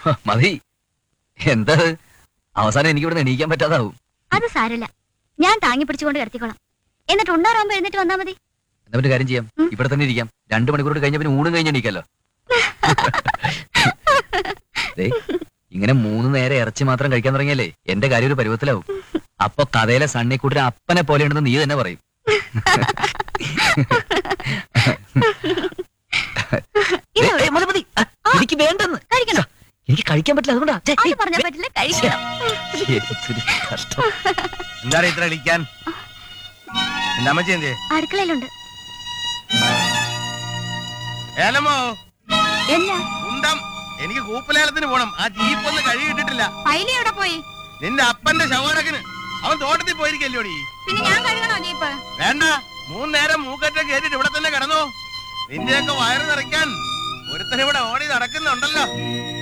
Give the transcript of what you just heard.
ഹ, മതി എന്താ ഇത്? അവസാനം എനിക്ക് ഇവിടെ എണീക്കാൻ പറ്റാതാവും അത് സാരല്ല ഞാൻ താങ്ങി പിടിച്ചുകൊണ്ട് കിടത്തിക്കോളാം എന്നിട്ട് ഉണ്ണാറാകുമ്പോ എഴുന്നേറ്റ് വന്നാ മതി എന്നാ പിന്നെ കാര്യം ചെയ്യാം ഉം. ഇവിടെ തന്നെ ഇരിക്കാം രണ്ടു മണിക്കൂർ കഴിഞ്ഞ പിന്നെ ഊണും കഴിഞ്ഞ് എണീക്കല്ലോ ദേ, ഇങ്ങനെ മൂന്ന് നേരം ഇറച്ചി മാത്രം കഴിക്കാൻ തുടങ്ങിയാലേ എന്റെ കാര്യം ഒരു പരുവത്തിലാവും അപ്പൊ കഥയിലെ സണ്ണിക്കൂട്ടിന് അപ്പനെ പോലെയുണ്ടെന്ന് നീ തന്നെ പറയും ഇത് ഏയ്, ഏയ്, മതി, മതി. ആ, എനിക്ക് വേണ്ടെന്ന് കഴിക്കണം എനിക്ക് കഴിക്കാൻ പറ്റില്ല അതുകൊണ്ടാ ഛെ, അത് ഏയ്, പറഞ്ഞാ പറ്റില്ല കഴിക്കണം എന്തൊരു കഷ്ടം എന്താണ് ഇത്ര വിളിക്കാൻ എന്റെ അമ്മച്ചി എന്തേ അടുക്കളയിലുണ്ട് ഏലമോ എന്നാ കുന്തം എനിക്ക് കൂപ്പലേലത്തിന് പോണം ആ ജീപ്പ് ഒന്ന് കഴുകിയിട്ടിട്ടില്ല പൈലി എവിടെ പോയി നിന്റെ അപ്പന്റെ ശവടക്കിന് അവൻ തോട്ടത്തിൽ പോയിരിക്കല്ലോടി പിന്നെ ഞാൻ കഴുകണോ ജീപ്പ് വേണ്ട മൂന്ന് നേരം മൂക്കറ്റം കേട്ടിട്ട് ഇവിടെ തന്നെ കിടന്നോ നിന്റെയൊക്കെ വയറ് നിറയ്ക്കാൻ ഒരുത്തൻ ഇവിടെ ഓടി നടക്കുന്നുണ്ടല്ലോ